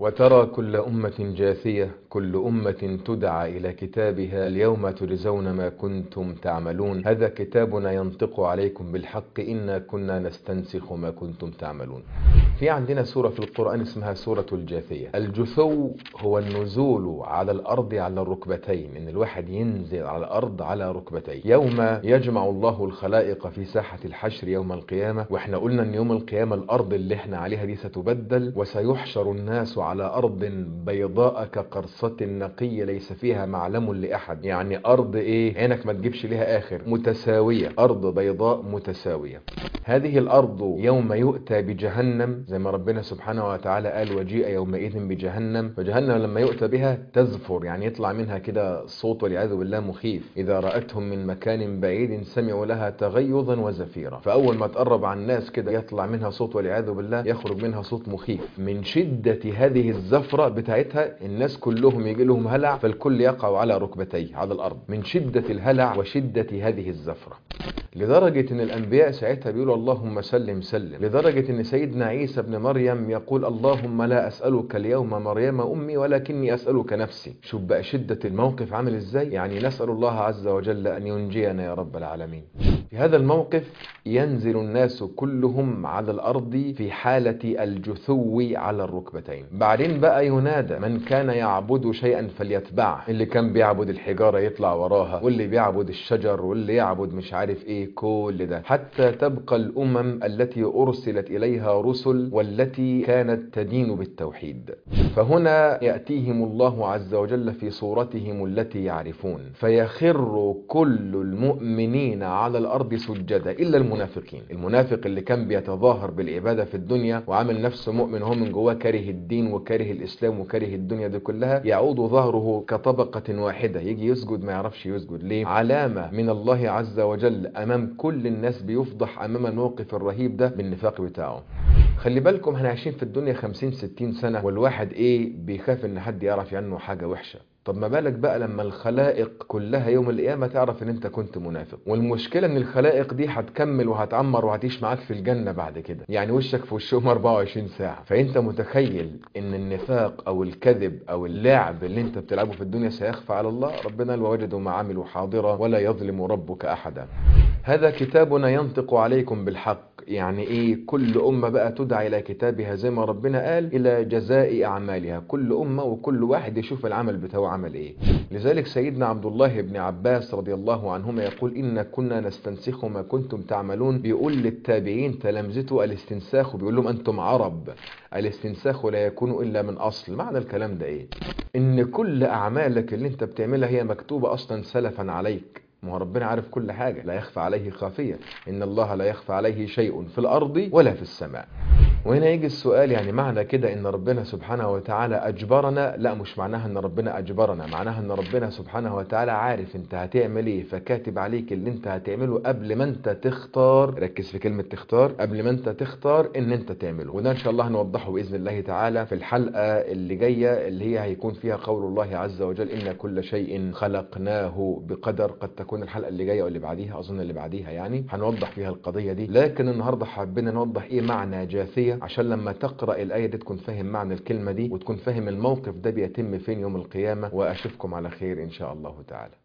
وترى كل أمة جاثية كل أمة تدعى إلى كتابها اليوم تجزون ما كنتم تعملون هذا كتابنا ينطق عليكم بالحق إنا كنا نستنسخ ما كنتم تعملون في عندنا سورة في القرآن اسمها سورة الجاثية الجثو هو النزول على الأرض على الركبتين إن الواحد ينزل على الأرض على ركبتين يوم يجمع الله الخلائق في ساحة الحشر يوم القيامة وإحنا قلنا أن يوم القيامة الأرض اللي إحنا عليها دي ستبدل وسيحشر الناس على أرض بيضاء كقرصة نقية ليس فيها معلم لأحد يعني أرض إيه عينك ما تجيبش لها آخر متساوية أرض بيضاء متساوية هذه الأرض يوم يؤتى بجهنم زي ما ربنا سبحانه وتعالى قال وجيء يومئذ بجهنم فجهنم لما يؤتى بها تزفر يعني يطلع منها كده صوت والعياذ بالله مخيف إذا رأتهم من مكان بعيد سمعوا لها تغيظا وزفيرا فأول ما تقرب عن الناس كده يطلع منها صوت والعياذ بالله يخرج منها صوت مخيف من شدة هذه الزفرة بتاعتها الناس كلهم يجي لهم هلع فالكل يقع على ركبتيه على الأرض من شدة الهلع وشدة هذه الزفرة لدرجة ان الانبياء ساعتها بيقولوا اللهم سلم سلم لدرجة ان سيدنا عيسى ابن مريم يقول اللهم لا اسألك اليوم مريم امي ولكني اسألك نفسي شوف بقى شدة الموقف عامل ازاي يعني نسأل الله عز وجل ان ينجينا يا رب العالمين في هذا الموقف ينزل الناس كلهم على الارض في حالة الجثو على الركبتين بعدين بقى ينادى من كان يعبد شيئا فليتبعه اللي كان بيعبد الحجارة يطلع وراها واللي بيعبد الشجر واللي يعبد مش عارف ايه كل ده حتى تبقى الامم التي ارسلت اليها رسل والتي كانت تدين بالتوحيد فهنا ياتيهم الله عز وجل في صورتهم التي يعرفون فيخر كل المؤمنين على الارض سجدا الا المنافقين المنافق اللي كان بيتظاهر بالعباده في الدنيا وعامل نفسه مؤمن وهو من جواه كاره الدين وكاره الاسلام وكاره الدنيا دي كلها يعود ظهره كطبقه واحده يجي يسجد ما يعرفش يسجد ليه علامه من الله عز وجل امام كل الناس بيفضح امام الموقف الرهيب ده بالنفاق بتاعه خلي بالكم احنا عايشين في الدنيا 50 60 سنه والواحد ايه بيخاف ان حد يعرف عنه حاجه وحشه طب ما بالك بقى لما الخلائق كلها يوم القيامة تعرف ان انت كنت منافق والمشكلة ان الخلائق دي هتكمل وهتعمر وهتعيش معاك في الجنة بعد كده يعني وشك في وشهم 24 ساعة فانت متخيل ان النفاق او الكذب او اللعب اللي انت بتلعبه في الدنيا سيخفى على الله ربنا لو وجدوا ما عملوا حاضرة ولا يظلم ربك احدا هذا كتابنا ينطق عليكم بالحق يعني ايه كل امة بقى تدعى الى كتابها زي ما ربنا قال الى جزاء اعمالها كل امة وكل واحد يشوف العمل بتاعه عمل ايه لذلك سيدنا عبد الله بن عباس رضي الله عنهما يقول إن كنا نستنسخ ما كنتم تعملون بيقول للتابعين تلامذته الاستنساخ وبيقول لهم أنتم عرب الاستنساخ لا يكون إلا من أصل معنى الكلام ده إيه إن كل أعمالك اللي أنت بتعملها هي مكتوبة أصلا سلفا عليك ما هو ربنا عارف كل حاجة لا يخفى عليه خافية إن الله لا يخفى عليه شيء في الأرض ولا في السماء وهنا يجي السؤال يعني معنى كده ان ربنا سبحانه وتعالى اجبرنا لا مش معناها ان ربنا اجبرنا معناها ان ربنا سبحانه وتعالى عارف انت هتعمل ايه فكاتب عليك اللي انت هتعمله قبل ما انت تختار ركز في كلمة تختار قبل ما انت تختار ان انت تعمله وده ان شاء الله هنوضحه باذن الله تعالى في الحلقة اللي جاية اللي هي هيكون فيها قول الله عز وجل ان كل شيء خلقناه بقدر قد تكون الحلقة اللي جاية واللي بعديها اظن اللي بعديها يعني هنوضح فيها القضية دي لكن النهاردة حابين نوضح ايه معنى جاثية عشان لما تقرأ الآية دي تكون فاهم معنى الكلمة دي وتكون فاهم الموقف ده بيتم فين يوم القيامة وأشوفكم على خير إن شاء الله تعالى